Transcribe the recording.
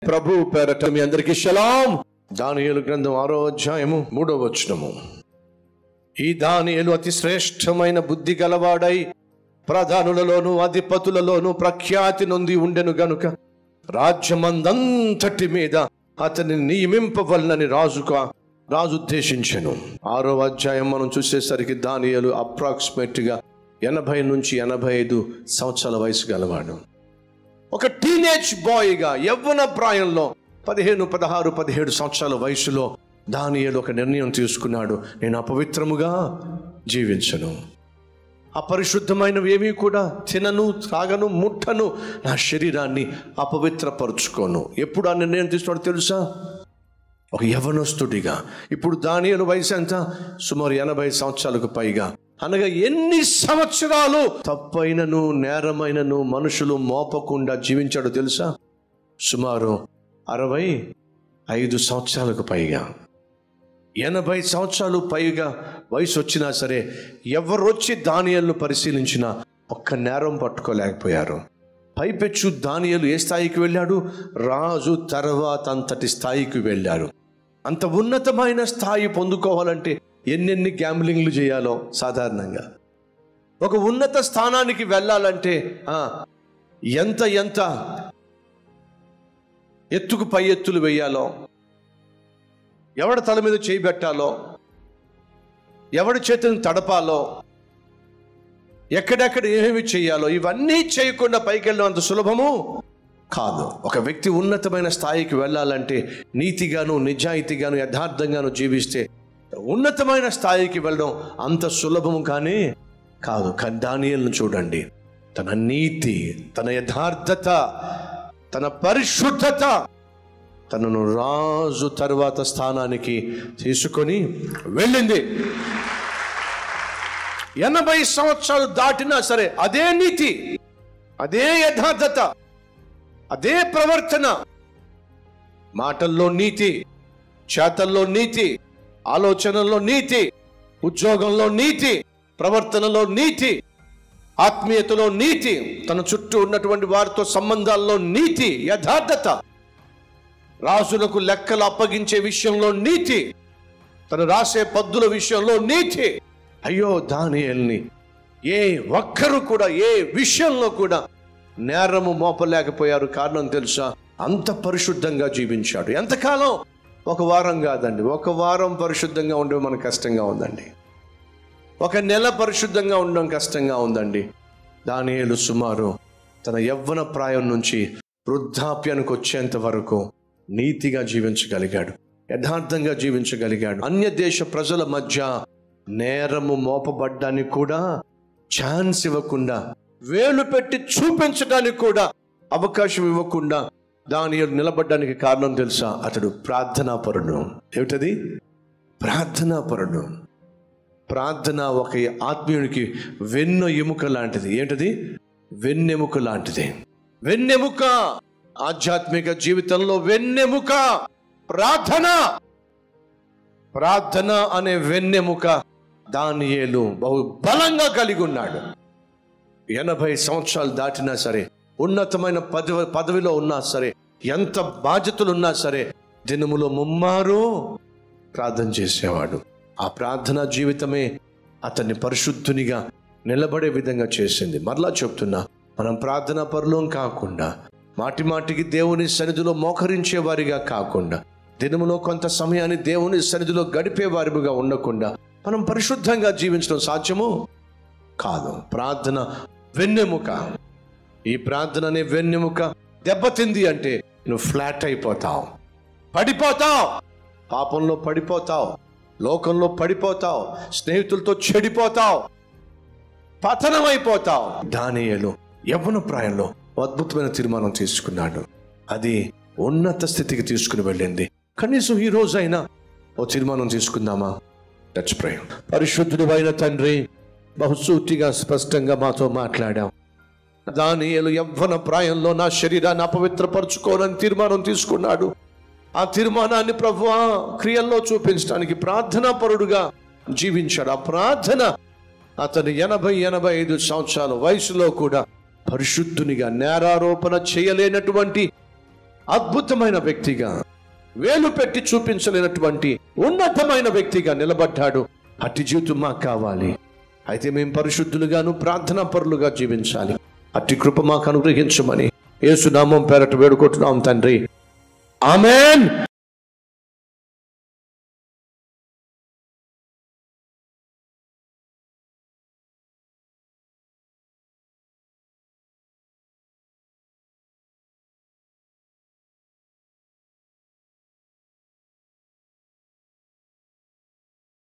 ప్రభు పేరట మీ అందరికీ షలాం దానియేలు గ్రంథం ఆరో అధ్యాయము మూడో వచనము ఈ దానియేలు అతి శ్రేష్టమైన బుద్ధి గలవాడై ప్రధానులలోను అధిపతులలోను ప్రఖ్యాతి నొంది ఉండెను గనుక రాజ్యమందంతటి మీద అతన్ని నియమింపవలనని రాజుగా రాజు ఉద్దేశించెను ఆరో అధ్యాయం మనం చూసేసరికి దానియలు అప్రాక్సిమేట్ గా ఎనభై నుంచి ఎనభై ఐదు సంవత్సరాల వయసు గలవాడు ఒక టీనేజ్ బాయ్గా యవ్వన ప్రాయంలో పదిహేను పదహారు పదిహేడు సంవత్సరాల వయసులో దానియేలు ఒక నిర్ణయం తీసుకున్నాడు నేను అపవిత్రముగా జీవించను అపరిశుద్ధమైనవి ఏమీ కూడా తినను తాగను ముట్టను నా శరీరాన్ని అపవిత్రపరుచుకోను ఎప్పుడు ఆ నిర్ణయం తీసుకున్నాడు తెలుసా ఒక యవనస్తుడిగా ఇప్పుడు దానియలు వయసు ఎంత సుమారు ఎనభై సంవత్సరాలకు పైగా అనగా ఎన్ని సంవత్సరాలు తప్పైనను నేరమైనను మనుషులు మోపకుండా జీవించాడో తెలుసా సుమారు అరవై ఐదు సంవత్సరాలకు పైగా ఎనభై సంవత్సరాలు పైగా వయసు వచ్చినా సరే ఎవరొచ్చి దానియలను పరిశీలించినా ఒక్క నేరం పట్టుకోలేకపోయారు పైపెచ్చు దానియలు ఏ స్థాయికి వెళ్ళాడు రాజు తర్వాత అంతటి స్థాయికి వెళ్ళారు అంత ఉన్నతమైన స్థాయి పొందుకోవాలంటే ఎన్నెన్ని గ్యాంబ్లింగ్లు చేయాలో సాధారణంగా ఒక ఉన్నత స్థానానికి వెళ్ళాలంటే ఆ, ఎంత ఎంత ఎత్తుకు పై ఎత్తులు వేయాలో ఎవడి తల మీద చేయి పెట్టాలో ఎవడి చేతిని తడపాలో ఎక్కడెక్కడ ఏమేమి చేయాలో ఇవన్నీ చేయకుండా పైకి వెళ్ళడం అంత సులభము కాదు ఒక వ్యక్తి ఉన్నతమైన స్థాయికి వెళ్ళాలంటే నీతిగాను నిజాయితీగాను యథార్థంగాను జీవిస్తే ఉన్నతమైన స్థాయికి వెళ్ళడం అంత సులభము కానీ కాదు కానీ దానియలను చూడండి తన నీతి తన యథార్థత తన పరిశుద్ధత తనను రాజు తర్వాత స్థానానికి తీసుకొని వెళ్ళింది ఎనభై సంవత్సరాలు దాటినా సరే అదే నీతి అదే యథార్థత అదే ప్రవర్తన మాటల్లో నీతి చేతల్లో నీతి ఆలోచనల్లో నీతి ఉద్యోగంలో నీతి ప్రవర్తనలో నీతి ఆత్మీయతలో నీతి తన చుట్టూ ఉన్నటువంటి వారితో సంబంధాల్లో నీతి యథార్థత రాజులకు లెక్కలు అప్పగించే విషయంలో నీతి తను రాసే పద్దుల విషయంలో నీతి అయ్యో దానియల్ని ఏ ఒక్కరు కూడా ఏ విషయంలో కూడా నేరము మోపలేకపోయారు కారణం తెలుసా అంత పరిశుద్ధంగా జీవించాడు ఎంతకాలం ఒక వారం కాదండి ఒక వారం పరిశుద్ధంగా ఉండడం మనకు కష్టంగా ఉందండి ఒక నెల పరిశుద్ధంగా ఉండడం కష్టంగా ఉందండి దానియేలు సుమారు తన యవ్వన ప్రాయం నుంచి వృద్ధాప్యానికి వచ్చేంత వరకు నీతిగా జీవించగలిగాడు యథార్థంగా జీవించగలిగాడు అన్య దేశ ప్రజల మధ్య నేరము మోపబడ్డానికి కూడా ఛాన్స్ ఇవ్వకుండా వేలు పెట్టి చూపించడానికి కూడా అవకాశం ఇవ్వకుండా దాని నిలబడ్డానికి కారణం తెలుసా అతడు ప్రార్థనాపరుడు ఏమిటది ప్రార్థనాపరుడు ప్రార్థన ఒక ఆత్మీయునికి వెన్న ఎముక లాంటిది ఏంటది వెన్నెముక లాంటిది వెన్నెముక ఆధ్యాత్మిక జీవితంలో వెన్నెముక ప్రార్థన ప్రార్థన అనే వెన్నెముక దానియేలు బహు బలంగా కలిగి ఉన్నాడు ఎనభై సంవత్సరాలు దాటినా సరే ఉన్నతమైన పదవి పదవిలో ఉన్నా సరే ఎంత బాధ్యతలు ఉన్నా సరే దినములో ముమ్మారు ప్రార్థన చేసేవాడు ఆ ప్రార్థనా జీవితమే అతన్ని పరిశుద్ధునిగా నిలబడే విధంగా చేసింది మరలా చెప్తున్నా మనం ప్రార్థనా పరులం కాకుండా మాటి మాటికి దేవుని సన్నిధిలో మోకరించే వారిగా కాకుండా దినములో కొంత సమయాన్ని దేవుని సన్నిధిలో గడిపే వారిగా ఉండకుండా మనం పరిశుద్ధంగా జీవించడం సాధ్యము కాదు ప్రార్థన వెన్నెముక ఈ ప్రార్థన అనే వెన్నెముక దెబ్బతింది అంటే నువ్వు ఫ్లాట్ అయిపోతావు పడిపోతావు పాపంలో పడిపోతావు లోకంలో పడిపోతావు స్నేహితులతో చెడిపోతావు పతనమైపోతావు దానియలు యవ్వన ప్రాయంలో అద్భుతమైన తీర్మానం తీసుకున్నాడు అది ఉన్నత స్థితికి తీసుకుని వెళ్ళింది కనీసం ఈ రోజైనా ఓ తీర్మానం తీసుకుందామా టచ్ ప్రే పరిశుద్ధుడు అయిన తండ్రి బహుసూటిగా స్పష్టంగా మాతో మాట్లాడాం దానియలు యవ్వన ప్రాయంలో నా శరీరాన్ని అపవిత్రపరచుకోనని తీర్మానం తీసుకున్నాడు ఆ తీర్మానాన్ని ప్రభు క్రియల్లో చూపించడానికి ప్రార్థనా పరుడుగా జీవించాడు ఆ ప్రార్థన అతను ఎనభై ఎనభై ఐదు సంవత్సరాల వయసులో కూడా పరిశుద్ధునిగా నేరారోపణ చేయలేనటువంటి అద్భుతమైన వ్యక్తిగా వేలు పెట్టి చూపించలేనటువంటి ఉన్నతమైన వ్యక్తిగా నిలబడ్డాడు అట్టి జీవితం మాకు కావాలి అయితే మేము పరిశుద్ధులుగాను ప్రార్థనా పరులుగా జీవించాలి అట్టి కృప మాకు అనుగ్రహించమని యేసునామం పేరట వేడుకుంటున్నాం తండ్రి ఆమెన్